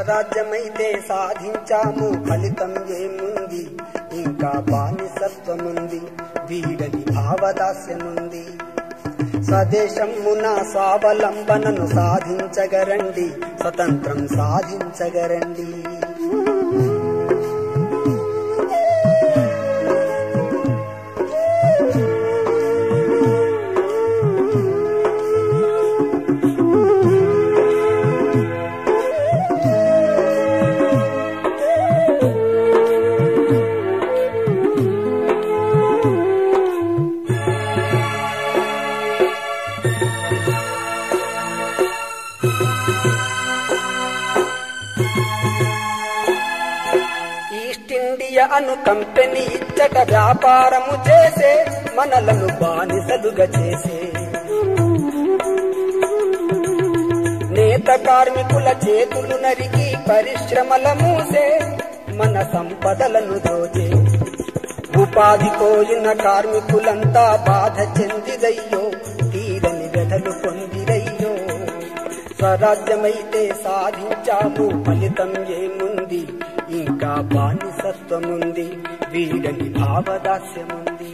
స్వరాజ్యమైతే సాధించాము ఫలితం ఏముంది ఇంకా బానిసత్వముంది వీడని భావదాస్యముంది స్వదేశమున స్వావలంబనను సాధించగరండి స్వతంత్రం సాధించగరండి ఈస్ట్ ఇండియా అను కంపెనీ ఇచ్చట వ్యాపారము చేసే మనలను బానిసలుగా చేసే నేత కార్మికుల చేతులు నరికి పరిశ్రమల మూసే మన సంపదలను దోచే ఉపాధి కోయిన కార్మికులంతా బాధ చెందిదయ్యో తీరని వ్యధలు పొందిరయ్యో స్వరాజ్యమైతే సాధించాము ఫలితం ఏముంది ఇంకా బానిసత్వముంది వీడని భావదాస్యముంది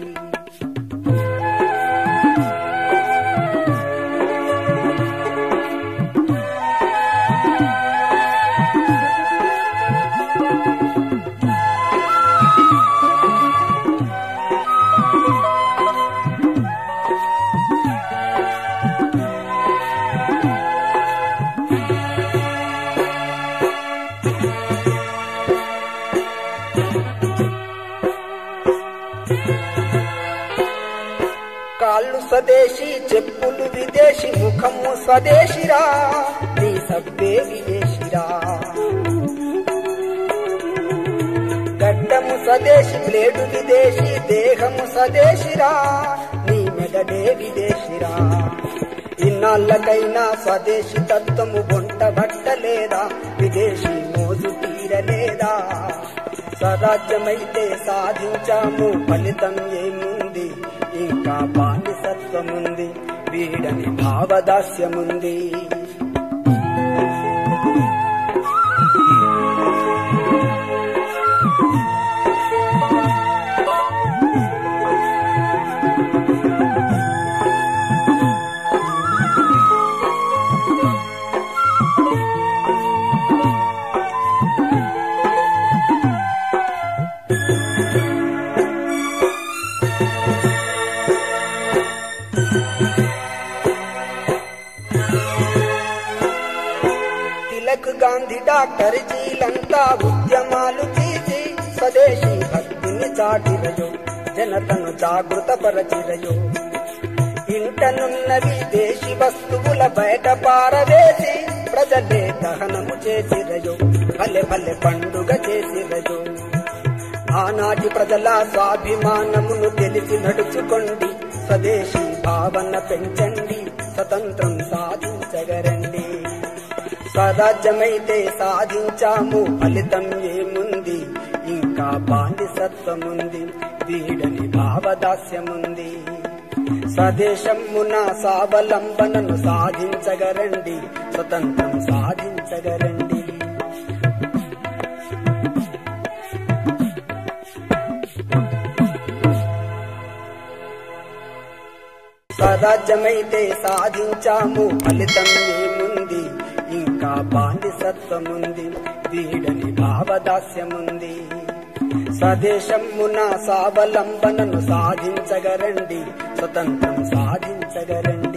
కాళ్ళు స్వదేశీ చెప్పులు విదేశీ ముఖము స్వదేశిరా నీ సబ్బే విదేశిరా గడ్డము స్వదేశీ బ్లేడు విదేశీ దేహము స్వదేశిరా నీ మెదడే విదేశిరా ఇన్నాళ్ళకైనా స్వదేశీ తత్వము బొంట బట్టలేదా విదేశీ మోజు తీరలేదా స్వరాజ్యమైతే సాధించాము ఫలితం ఏముంది ఇంకా బానిసత్వముంది వీడని భావదాస్యముంది తిలక్ గాంధీ డాక్టర్ జీలంతా ఉద్యమాలు చేసి స్వదేశీ భక్తిని చాటిరయో జనతను జాగృతపరచిరయో ఇంటనున్న విదేశీ వస్తువుల బయట పారవేసి ప్రజలే దహనము చేసిరయో భలే భలే పండుగ చేసిరయో ఆనాటి ప్రజల స్వాభిమానమును తెలిసి నడుచుకోండి స్వదేశీ భావన పెంచండి స్వతంత్రం సాధించగరండి స్వరాజ్యమైతే సాధించాము ఫలితం ఏముంది ఇంకా బానిసత్వముంది వీడని భావదాస్యముంది స్వదేశమున స్వావలంబనను సాధించగరండి స్వతంత్రం సాధించగరండి స్వరాజ్యమైతే సాధించాము ఫలితం ఏముంది ఇంకా బానిసత్వముంది వీడని భావదాస్యముంది స్వదేశమున స్వావలంబనను సాధించగరండి స్వతంత్రం సాధించగరండి